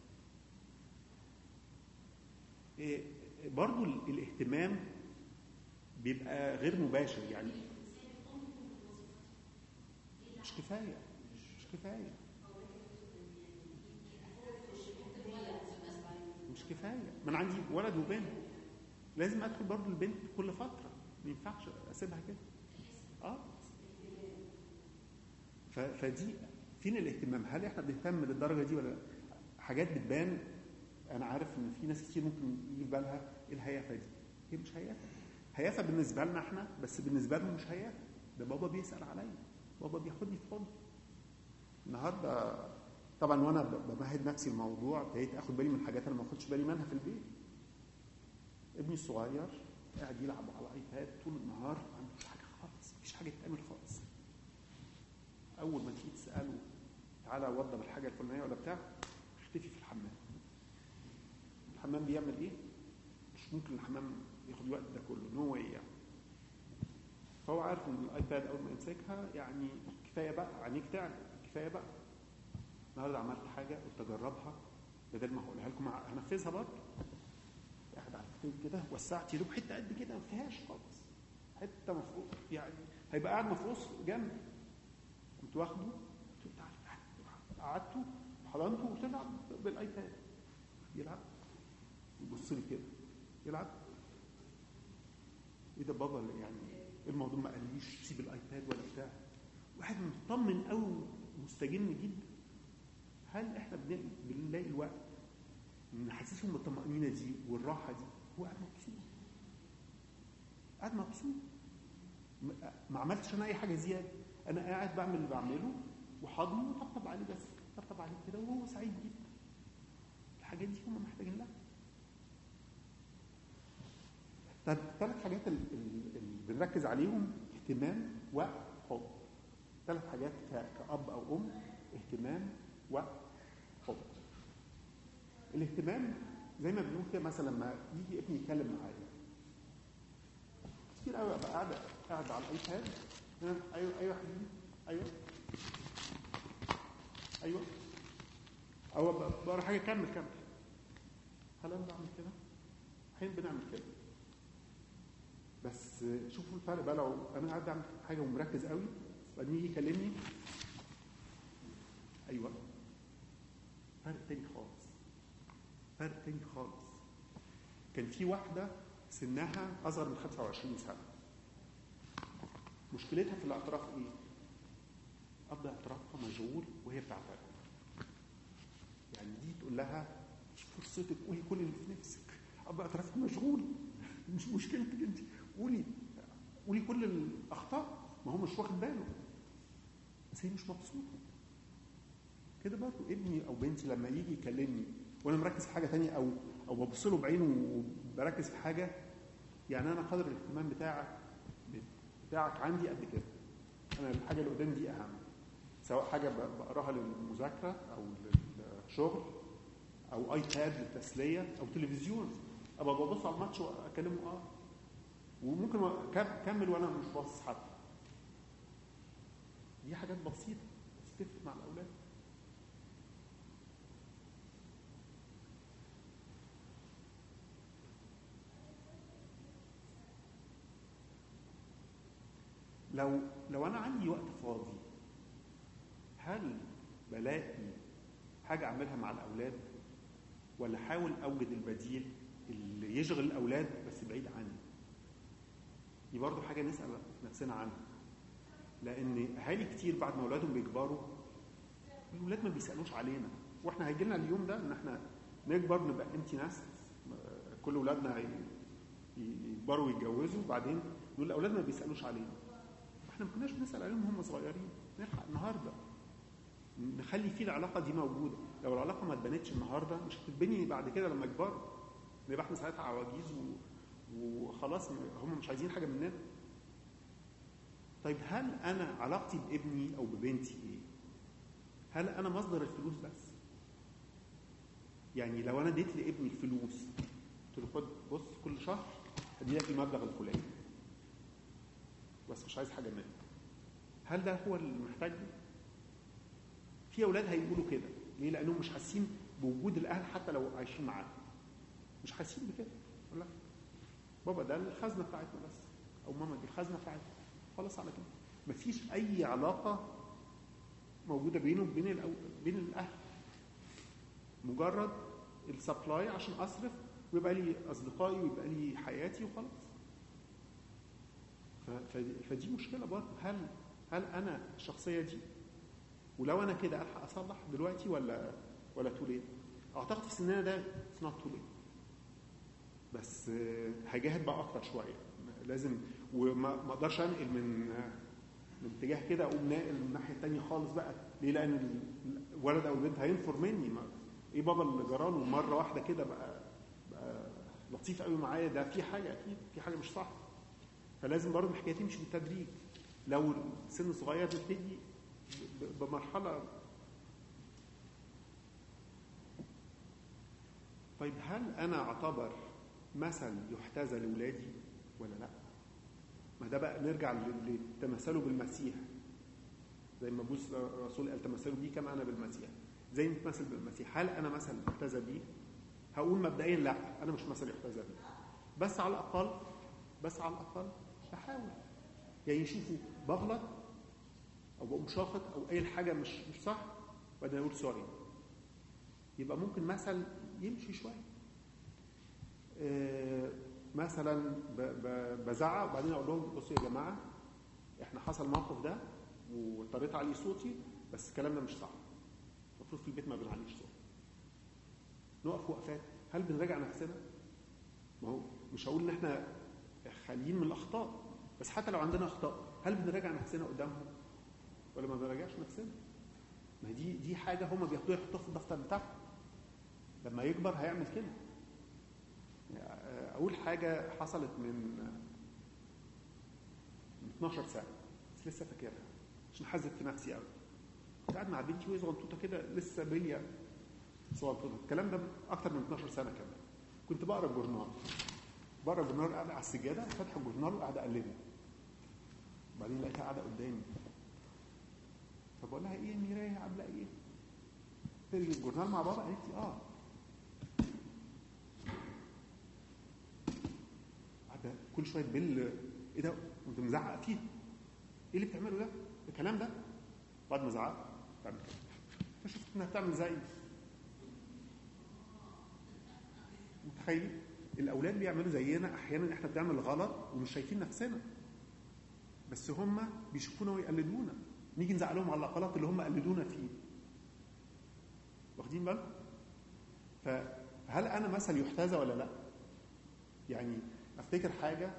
إيه برضو ال- الاهتمام بيبقى غير مباشر يعني مش كفايه مش كفايه مش كفايه ما انا عندي ولد وبنت لازم ادخل برضو البنت كل فتره ما ينفعش اسيبها كده اه ف- فدي فين الاهتمام هل احنا بنهتم للدرجه دي ولا لا حاجات بتبان انا عارف ان في ناس كتير ممكن يجي في بالها ايه الهيافه دي هي مش هيافه هيافه بالنسبه لنا احنا بس بالنسبه لهم مش هيافه ده بابا بيسال عليا بابا بياخدني في حضنه النهارده طبعا وانا ب- بمهد نفسي الموضوع ابتديت اخد بالي من حاجات انا ما كنتش بالي منها في البيت ابني الصغير قاعد يلعب على الايباد طول النهار ما عندوش حاجه خالص مفيش حاجه تتعمل خالص اول ما تيجي تساله تعالى وضب الحاجه الفلانيه ولا بتاع اختفي في الحمام الحمام بيعمل ايه مش ممكن الحمام ياخد الوقت ده كله نو واي يعني فهو عارف ان الايباد اول ما يمسكها يعني كفايه بقى عينيك تعب كفايه بقى النهارده عملت حاجه قلت اجربها بدل ما هقولها لكم هنفذها برضه قاعد على الكتاب كده وسعت يدوب حته قد كده ما فيهاش خالص حته مفروض يعني هيبقى قاعد مفروض جنبي كنت واخده قلت له تعالى تعالى قعدته وحضنته وطلع بالايباد يلعب يبص لي كده يلعب ايه ده بابا اللي يعني إيه الموضوع ما قاليش سيب الايباد ولا بتاع واحد مطمن قوي مستجن جدا هل احنا بن- بنلاقي الوقت نحسسهم بالطمأنينة دي والراحة دي هو قاعد مبسوط قاعد مبسوط ما- ما عملتش انا اي حاجه زياده انا قاعد بعمل اللي بعمله وحاضنه وطبطب عليه بس طبطب عليه كده وهو سعيد جدا الحاجات دي هم محتاجين لها طب ثلاث حاجات ال- ال- اللي بنركز عليهم اهتمام وقت حب ثلاث حاجات ك- كأب أو أم اهتمام وقت حب الاهتمام زي ما بنقول كده مثلا لما يجي ابني يتكلم معايا كتير قوي ابقى قاعد قاعد على الايباد ها، ايوه ايوه يا حبيبي ايوه ايوه او ب- بقرا حاجه كمل كمل هل انا بعمل كده؟ احيانا بنعمل كده بس شوفوا الفرق بقى لو انا قاعد اعمل حاجه ومركز قوي بعدين يجي يكلمني ايوه فرق تاني خالص فرق تاني خالص كان في واحده سنها اصغر من 25 سنه مشكلتها في الاعتراف ايه؟ قبل اعترافها مشغول وهي بتعترف يعني دي تقول لها مش فرصتك قولي كل اللي في نفسك قبل اعترافك مشغول مش مشكلتك انت قولي قولي كل الاخطاء ما هو مش واخد باله بس هي مش مبسوطه كده برضه ابني او بنتي لما يجي يكلمني وانا مركز في حاجه تانية او او ببص له بعينه وبركز في حاجه يعني انا قدر الاهتمام بتاعك بتاعك عندي قد كده انا الحاجه اللي قدامي دي اهم سواء حاجه ب- بقراها للمذاكره او للشغل او ايباد للتسليه او تلفزيون ابقى ببص على الماتش واكلمه اه وممكن أ- كم- كمل وانا مش باصص حتى دي حاجات بسيطه بس تفرق مع الاولاد لو لو انا عندي وقت فاضي هل بلاقي حاجه اعملها مع الاولاد ولا احاول اوجد البديل اللي يشغل الاولاد بس بعيد عني دي برضو حاجه نسال نفسنا عنها لان اهالي كتير بعد ما اولادهم بيكبروا الولاد ما بيسالوش علينا واحنا هيجي لنا اليوم ده ان احنا نكبر نبقى امتي ناست كل اولادنا هي- يكبروا ويتجوزوا وبعدين دول الاولاد ما بيسالوش علينا احنا ما كناش بنسال عليهم وهم صغيرين نلحق النهارده نخلي فيه العلاقه دي موجوده لو العلاقه ما اتبنتش النهارده مش هتتبني بعد كده لما يكبروا نبقى احنا ساعتها عواجيز و... وخلاص هم مش عايزين حاجه مننا طيب هل انا علاقتي بابني او ببنتي ايه هل انا مصدر الفلوس بس يعني لو انا اديت لابني الفلوس قلت له خد بص كل شهر هدي لك المبلغ الفلاني بس مش عايز حاجه منك هل ده هو اللي محتاجه في اولاد هيقولوا كده ليه لانهم مش حاسين بوجود الاهل حتى لو عايشين معاهم مش حاسين بكده يقول لك بابا ده الخزنه بتاعتنا بس او ماما دي الخزنه بتاعتنا خلاص على كده مفيش اي علاقه موجوده بينه وبين الأو... بين الاهل مجرد السبلاي عشان اصرف ويبقى لي اصدقائي ويبقى لي حياتي وخلاص ف... فدي... فدي مشكله برضه هل هل انا الشخصيه دي ولو انا كده الحق اصلح دلوقتي ولا ولا تو ليت اعتقد في سننا ده اتس نوت تو ليت بس آه، هجاهد بقى اكتر شويه لازم وما ما اقدرش انقل من آه، من اتجاه كده اقوم ناقل من الناحيه الثانيه خالص بقى ليه لان ال- الولد او البنت هينفر مني ما ايه بابا اللي جراله مره واحده كده بقى, بقى لطيف قوي معايا ده في حاجه اكيد في حاجه مش صح فلازم برضه الحكايه تمشي بالتدريج لو سن صغير نبتدي ب- بمرحله طيب هل انا اعتبر مثل يحتذى لاولادي ولا لا؟ ما ده بقى نرجع ل- لتمثله بالمسيح زي ما بوس الرسول قال تمثلوا بي كما انا بالمسيح زي ما نتمثل بالمسيح هل انا مثل يحتذى بيه؟ هقول مبدئيا لا انا مش مثل يحتذى بيه بس على الاقل بس على الاقل بحاول يعني يشوفوا بغلط او بقوم شاخط او اي حاجه مش مش صح وبعدين اقول سوري يبقى ممكن مثل يمشي شويه آه، مثلا ب- ب- بزعق وبعدين اقول لهم بصوا يا جماعه احنا حصل الموقف ده واضطريت عليه صوتي بس الكلام ده مش صح المفروض في البيت ما بنعليش صوت نقف وقفات هل بنراجع نفسنا؟ ما هو مش هقول ان احنا خاليين من الاخطاء بس حتى لو عندنا اخطاء هل بنراجع نفسنا قدامهم ولا ما بنراجعش نفسنا؟ ما هي دي دي حاجه هم بياخدوها يحطوها في الدفتر بتاعهم لما يكبر هيعمل كده اول حاجه حصلت من من 12 سنه بس لسه فاكرها عشان حزت في نفسي قوي كنت قاعد مع بنتي وهي صغنطوطه كده لسه بليه صغنطوطه الكلام ده اكتر من 12 سنه كمان كنت بقرا الجورنال بقرا الجورنال قاعده على السجاده فاتحه الجورنال وقاعده اقلبه وبعدين لقيتها قاعده قدامي فبقول لها ايه يا ميرايه عامله ايه؟ تقري الجورنال مع بابا قالت لي اه قاعده كل شويه تبل ايه ده؟ كنت مزعق فيه ايه اللي بتعمله ده؟ الكلام ده بعد ما زعقت بعمل كده فشفت انها بتعمل زي متخيل الاولاد بيعملوا زينا احيانا احنا بنعمل غلط ومش شايفين نفسنا بس هم بيشوفونا ويقلدونا نيجي نزعق لهم على الغلط اللي هم قلدونا فيه واخدين بالكم فهل انا مثل يحتذى ولا لا يعني افتكر حاجه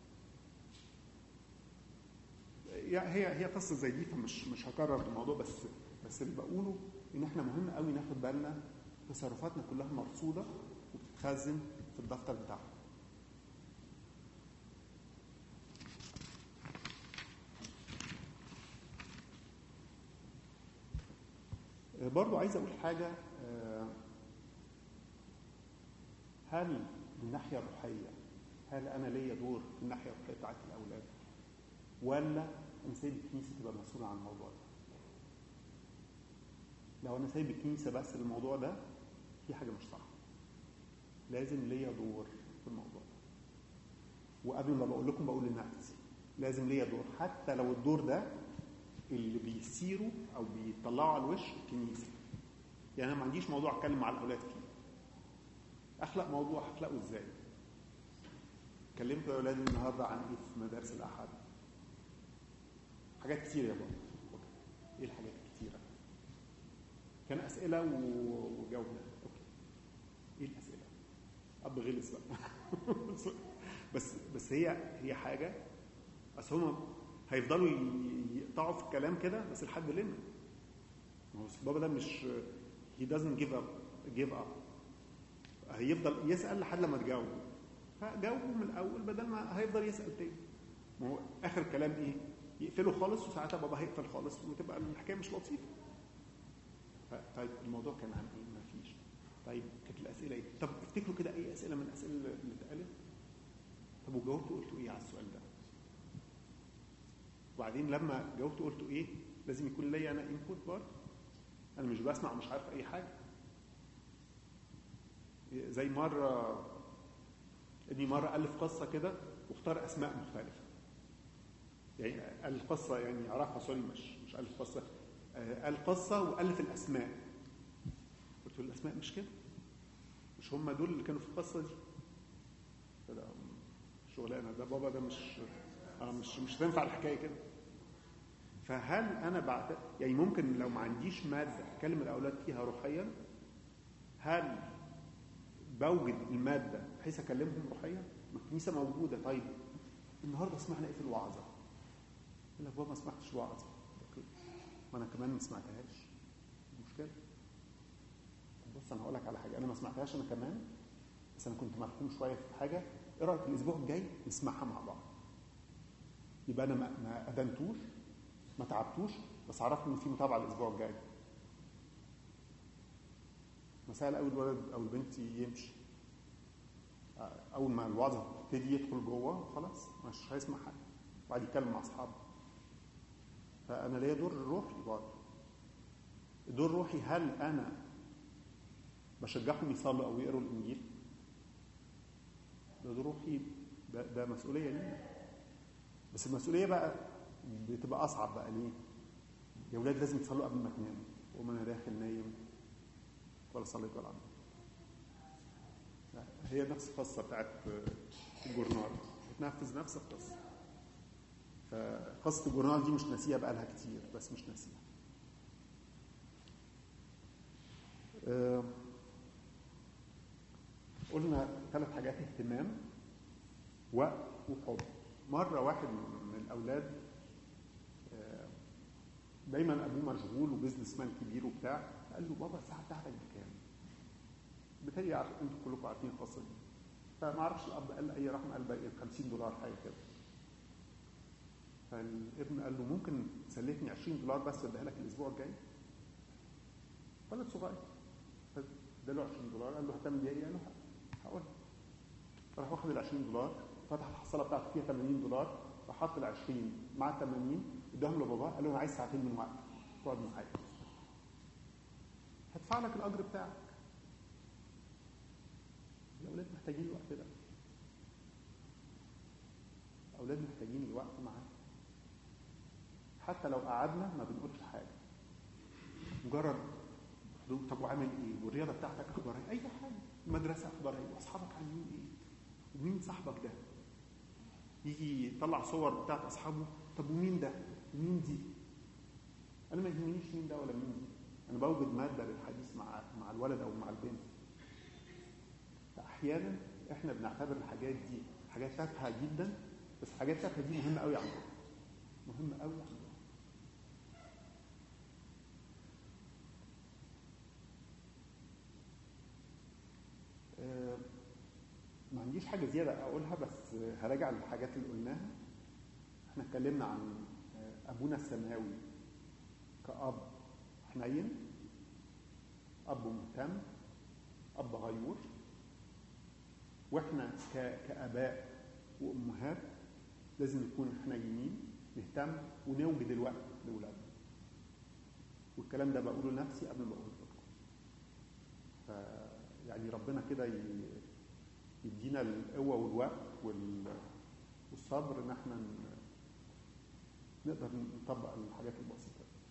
يعني هي هي قصه زي دي فمش مش هكرر الموضوع بس بس اللي بقوله ان احنا مهم قوي ناخد بالنا تصرفاتنا كلها مرصوده وبتتخزن في الدفتر بتاعنا آه، برضو عايز اقول حاجه آه، هل من الناحيه الروحيه هل انا ليا دور في الناحيه الروحيه بتاعت الاولاد ولا انا سايب الكنيسه تبقى مسؤوله عن الموضوع ده لو انا سايب الكنيسه بس للموضوع ده في حاجه مش صح لازم ليا دور في الموضوع ده وقبل ما بقول لكم بقول لنفسي لازم ليا دور حتى لو الدور ده اللي بيسيروا او بيطلعوا على الوش الكنيسه يعني انا ما عنديش موضوع اتكلم مع الاولاد فيه اخلق موضوع هخلقه ازاي كلمت اولادي النهارده عن ايه في مدارس الاحد حاجات كتير يا بابا ايه الحاجات الكتيره كان اسئله و- وجاوبنا اوكي ايه الاسئله اب غلس بقى بس بس هي هي حاجه اصل هم هيفضلوا ي- يقطعوا في الكلام كده بس لحد لما ما هو بابا ده مش he doesn't give up give up هيفضل يسال لحد لما تجاوبه فجاوبه من الاول بدل ما هيفضل يسال تاني ما هو اخر كلام ايه يقفله خالص وساعتها بابا هيقفل خالص وتبقى الحكايه مش لطيفه ف- طيب الموضوع كان عن ايه ما فيش طيب كانت الاسئله ايه طب افتكروا كده اي اسئله من الاسئله اللي اتقالت طب وجاوبتوا قلتوا ايه على السؤال ده وبعدين لما جاوبتوا قلتوا ايه لازم يكون ليا انا انبوت برضه انا مش بسمع ومش عارف اي حاجه زي مره ابني مره الف قصه كده واختار اسماء مختلفه يعني الف قصه يعني عرفها سوري مش مش الف قصه آه، الف قصه والف الاسماء قلت له الاسماء مش كده مش هم دول اللي كانوا في القصه دي فده شغلانه ده بابا ده مش آه مش مش تنفع الحكايه كده فهل انا بعد يعني ممكن لو ما عنديش ماده اكلم الاولاد فيها روحيا هل بوجد الماده بحيث اكلمهم روحيا ما الكنيسه موجوده طيب النهارده سمعنا ايه في الوعظه يقول لك بابا ما سمعتش الوعظه أوكي. ما انا كمان ما سمعتهاش مشكله طب بص انا هقول لك على حاجه انا ما سمعتهاش انا كمان بس انا كنت مرحوم شويه في حاجه ايه رايك الاسبوع الجاي نسمعها مع بعض يبقى انا ما ما ادنتوش ما تعبتوش بس عرفت ان في متابعه الاسبوع الجاي مسائل اول الولد او البنت يمشي اول ما الوعظه تبتدي يدخل جوه خلاص مش هيسمع حاجه وبعد يتكلم مع اصحابه فانا ليا دور روحي برضه دور روحي هل انا بشجعهم يصلوا او يقروا الانجيل ده دور روحي ده, ده مسؤوليه لينا بس المسؤوليه بقى بتبقى اصعب بقى ليه؟ يا ولاد لازم تصلوا قبل ما تناموا وما انا داخل نايم ولا صليت ولا عملت لا، هي نفس القصه بتاعت الجورنال بتنفذ نفس القصه فقصه الجورنال دي مش ناسيها بقى لها كتير بس مش ناسيها آه، قلنا ثلاث حاجات اهتمام وقت وحب مره واحد من الاولاد آه، دايما ابوه مشغول وبزنس مان كبير وبتاع قال له بابا الساعه بتاعتك بكام؟ بالتالي عارف انتوا كلكم عارفين القصه دي فما اعرفش الاب قال اي رقم قال بقى 50 دولار حاجه كده فالابن قال له ممكن تسلفني 20 دولار بس واديها لك الاسبوع الجاي ولد صغير فاداله 20 دولار قال له هتعمل بيها ايه؟ قال له هقول راح واخد ال 20 دولار فتح الحصاله بتاعته فيها 80 دولار راح حط ال 20 مع ال 80 اداهم لباباه قال له انا عايز ساعتين من وقتك تقعد معايا هدفع لك الاجر بتاعك الاولاد محتاجين الوقت ده الاولاد محتاجين الوقت معاك حتى لو قعدنا ما بنقولش حاجه مجرد حضور طب وعامل ايه والرياضه بتاعتك اخبارها ايه؟ اي حاجه المدرسه اخبارها ايه واصحابك عاملين ايه ومين صاحبك ده يجي يطلع صور بتاعت اصحابه طب ومين ده ومين دي انا ما يهمنيش مين ده ولا مين دي انا بوجد ماده للحديث مع مع الولد او مع البنت فاحيانا احنا بنعتبر الحاجات دي حاجات تافهه جدا بس الحاجات التافهه دي مهمه قوي عندنا مهمه قوي عندنا آه، ما عنديش حاجه زياده اقولها بس هراجع الحاجات اللي قلناها احنا اتكلمنا عن آه، ابونا السماوي كاب حنين اب مهتم اب غيور واحنا ك- كاباء وامهات لازم نكون حنينين نهتم ونوجد الوقت لاولادنا والكلام ده بقوله لنفسي قبل ما اقوله لكم ف يعني ربنا كده ي- يدينا القوه والوقت وال- والصبر ان احنا ن- نقدر نطبق الحاجات البسيطه دي.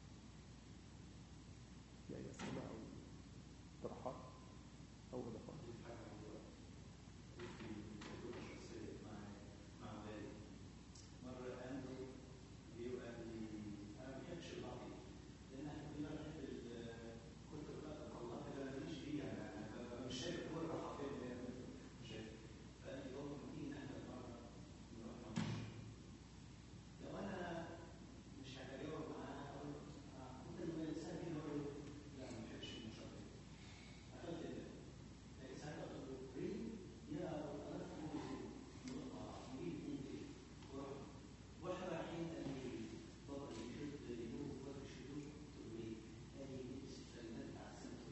في اي اسئله او اقتراحات او اضافات أضيف حاجة عن الوقت. في تجربة شخصية مع مع والدي. مرة أندرو جه وقال لي أنا ما بحبش الماضي لأن إحنا كلنا بنحب ال- كرة القدم والله أنا ماليش فيها يعني أنا ببقى مش شايف الكورة رايحة فين يعني مش شايف فقال لي هو ما تيجي نحضر مرة نروح ماتش لو أنا مش هجاوب معاه أقول آه، ممكن الإنسان كده يقول لا ما بحبش الماتشات دي قفلت الباب لكن ساعتها قلت له ريد يا ألف ممكن نقطع نجيب اتنين كده ورحنا واحنا رايحين قال لي بابا يشوف يدوه وقت يشوفوه قلت له ليه؟ قال لي لبس الفانلات بتاع سنتر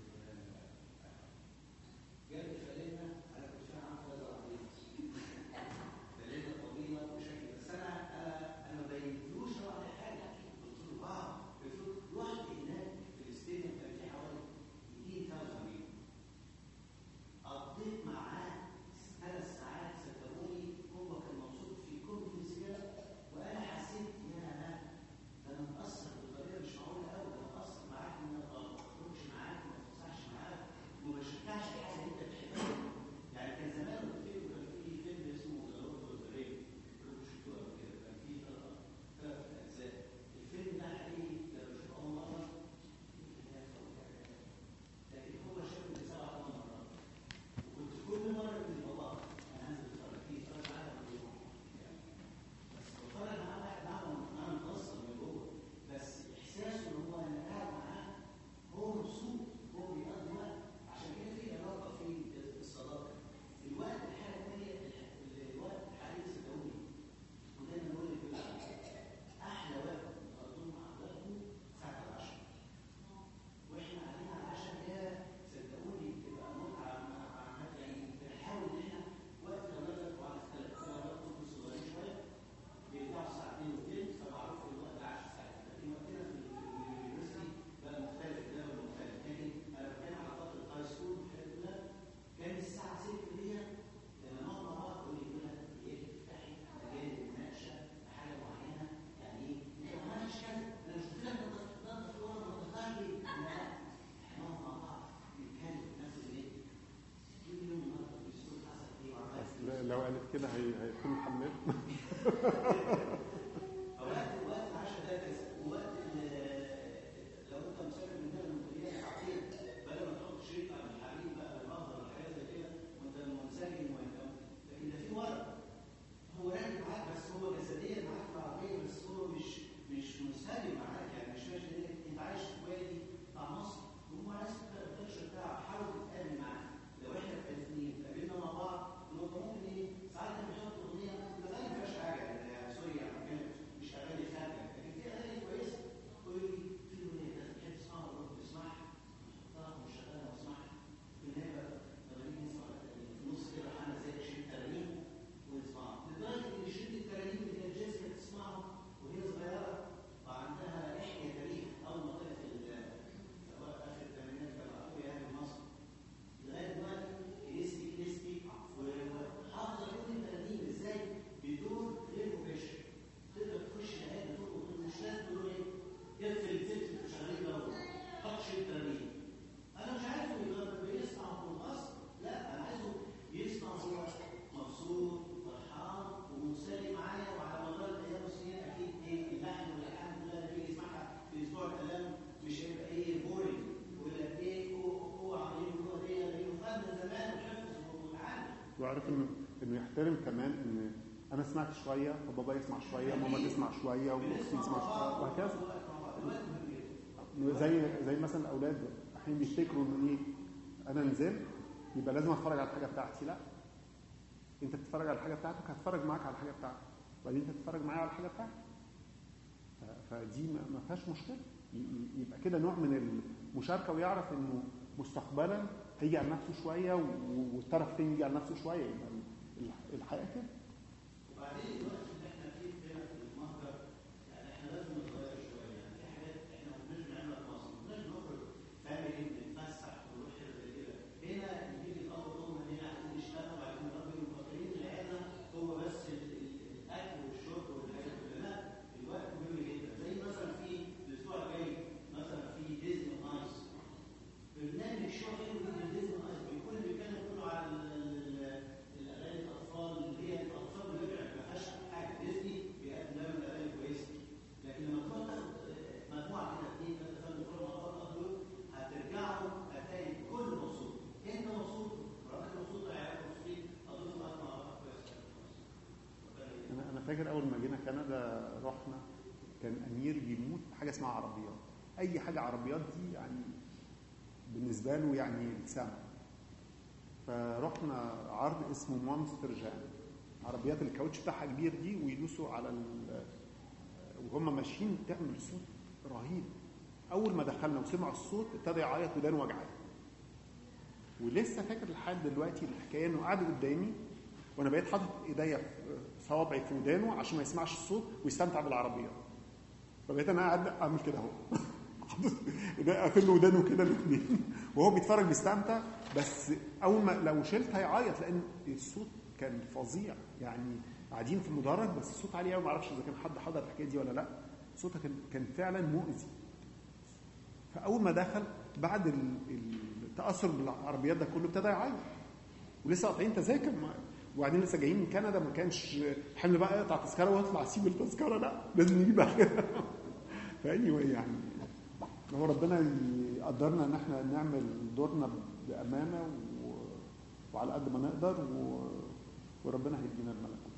جاب لي فانلة انا كنت فيها عامل ثلاثة عربية فانلة طويلة وشكل بس انا انا انا ما بينتلوش طبعا حاجة قلت له واو المفروض رحت هناك في الاستاديوم كان في حوالي 20000 مليون قضيت معاه ثلاث ساعات صدقوني هو كان مبسوط في كونفرنس كده وانا حسيت يا ده انا مقصر بطريقه مش معقوله قوي ده مقصر معاك ان انا ما اخرجش معاك وما اتفسحش معاك وما بشجعش حاجه انت بتحبها يعني كان زمان قلت له كان في فيلم اسمه ذا لورد اوف ذا رينج كلكم شفتوه قبل كده كان في ثلاث ثلاث اجزاء الفيلم ده حقيقي لما بشوفه اول مره لكن هو شافه سبع ثمان مرات وكنت كل مره من بابا انا هنزل اتفرج فيه اتفرج معاه كل يوم يعني بس بتفرج معاه واحد عامل عامل قصه من جوه بس احساسه ان هو انا قاعد معاه هو مبسوط هو بيقضي وقت عشان كده في علاقه في الصداقه الوقت الحاجه الثانيه الوقت الحقيقي صدقوني ودايما بقول لك كده احلى وقت تقضوه مع اولادكم ساعه العشاء واحنا قاعدين على العشاء ده صدقوني بتبقى متعه مع مع يعني بنحاول ان احنا وقت اولادك وعلى اختلاف في اولادكم كنتوا صغيرين شويه بيرجعوا الساعه 2 وثلث فمعروف ان الوقت 10 ساعات لكن وقتنا في ال- في اليونيفرستي بقى مختلف تماما مختلف لكن انا بتكلم على فتره هاي سكول والحاجات دي كلها كان الساعه 6 دي لما نقعد مع بعض يقول لي يقول لك ايه تفتحي انا جاي نناقشه بحاجه معينه يعني ايه انت ما عملتش كذا انا مش قلت لك نظف الورق ما تنظفهاش ليه؟ لا احنا نقعد مع بعض نتكلم نفس الليل كل يوم النهارده في السكول حصل ايه أصل وعملت لو قالت كده هي- هيكون محمد فوقت وقت العشاء ده كذا ووقت ال- لو انت مسافر من هنا للمنتجات ساعتين بدل ما تحط شريط على الحريم بقى بالمظهر والحاجات زي كده وانت منسجم وانت لكن ده في ورق هو راكب معاك بس هو جسديا معاك في العربيه بس هو مش مش منسجم معاك يعني مش ماشي لانك انت عايش في وادي بتاع مصر وهو عايز القرش بتاعه حاول تتقابل معاه لو احنا الاثنين اتقابلنا مع بعض نبقى ممكن ايه ساعات كان بيحط اغنيه الاغاني ما فيهاش حاجه يعني سوري يعني كانت مش اغاني خارجه لكن في اغاني كويسه تقول لي في اغنيه انت بتحب تسمعها ولا بتسمعها احطها وشغلها واسمعها في النهايه بقى لما نيجي نسمع الترانيم في النص كده حاجه زي شريط ترانيم ونسمعها لدرجه ان شريط الترانيم اللي كانت جيسيكا تسمعه وهي صغيره وعندها احيا تاريخ اول ما طلعت ال- سواء اخر الثمانينات كان اخويا يعني في مصر لغايه دلوقتي كنيستي كنيستي وحافظه كل الترانيم ازاي بدون غير مباشر تقدر تخش العيال تطلب مش لازم تقول ايه اقفل الست اللي شغالين دوت حط شريط ترانيم انا مش عايزه يجرب يسمع بالغصب لا انا عايزه يسمع هو مبسوط فرحان ومنسلم معايا وعلى مدار الايام والسنين اكيد ايه اللحن والالحان كلها اللي بيجي يسمعها في اسبوع الالام مش هيبقى ايه بورينج ويقول لك ايه هو هو عاملين هو دي لانه خد من زمان وحفظ وتعلم وعارف انه انه يحترم كمان ان انا سمعت شويه فبابا يسمع شويه ماما تسمع شويه واختي تسمع شويه وهكذا إنه زي زي مثلا الاولاد احيانا بيفتكروا انه ايه انا نزلت يبقى لازم اتفرج على الحاجه بتاعتي لا انت بتتفرج على الحاجه بتاعتك هتفرج معاك على الحاجه بتاعتك وبعدين انت تتفرج معايا على الحاجه بتاعتك ف- فدي ما ما فيهاش مشكله ي- ي- يبقى كده نوع من المشاركه ويعرف انه مستقبلا هيجي على نفسه شويه و- والطرف الثاني يجي على نفسه شويه يبقى ال- الحياه كده وبعدين الوقت اللي احنا فيه هنا في المهجر يعني احنا لازم نتغير شويه يعني في حاجات احنا ما كناش بنعملها في مصر، ما كناش نخرج فاميلي نتفسح ونروح حته زي كده، هنا يجي الاب والام هنا عايزين يشتغلوا وعايزين يربوا مفكرين العيله هو بس ال- ال- الاكل والشرب والحاجات كلها لا الوقت مهم جدا زي مثلا في الاسبوع الجاي مثلا في ديزني ايس برنامج شو حلو جدا ديزني ايس بيكون بيتكلم كله على ال- ال- الاغاني الاطفال اللي هي الاطفال اللي ما فيهاش حاجه ديزني بيقدم دايما اغاني كويسه لكن لما تروح تاخد مجموعه كده اثنين ثلاثه فن كل مع بعض دول هترجعوا هتلاقي الكل مبسوط انت مبسوط مراتك مبسوطه عيالك مبسوطين قضيتوا وقت مع بعض كويس انا انا فاكر اول ما جينا كندا رحنا كان امير بيموت بحاجه اسمها عربيات اي حاجه عربيات دي يعني بالنسبه له يعني السما فرحنا عرض اسمه مونستر جام عربيات الكاوتش بتاعها كبير دي ويدوسوا على ال- وهم ماشيين تعمل صوت رهيب اول ما دخلنا وسمعوا الصوت ابتدى يعيط ودانه وجعاه ولسه فاكر لحد دلوقتي الحكايه انه قعد قدامي وانا بقيت حاطط ايديا في صوابعي في ودانه عشان ما يسمعش الصوت ويستمتع بالعربيه فبقيت انا قاعد اعمل كده اهو حاطط ايديا قافل له ودانه كده الاثنين وهو بيتفرج بيستمتع بس اول ما لو شلت هيعيط لان الصوت كان فظيع يعني قاعدين في المدرج بس الصوت عالي قوي ما اعرفش اذا كان حد حضر الحكايه دي ولا لا صوتها كان كان فعلا مؤذي فاول ما دخل بعد ال- التاثر بالعربيات ده كله ابتدى يعيط ولسه قاطعين تذاكر ما وبعدين لسه جايين من كندا ما كانش حمل بقى يقطع تذكره ويطلع سيب التذكره لا لازم نجيب اخرها فاني يعني هو ربنا يقدرنا ان احنا نعمل دورنا بامانه و... وعلى قد ما نقدر و... وربنا هيدينا الملك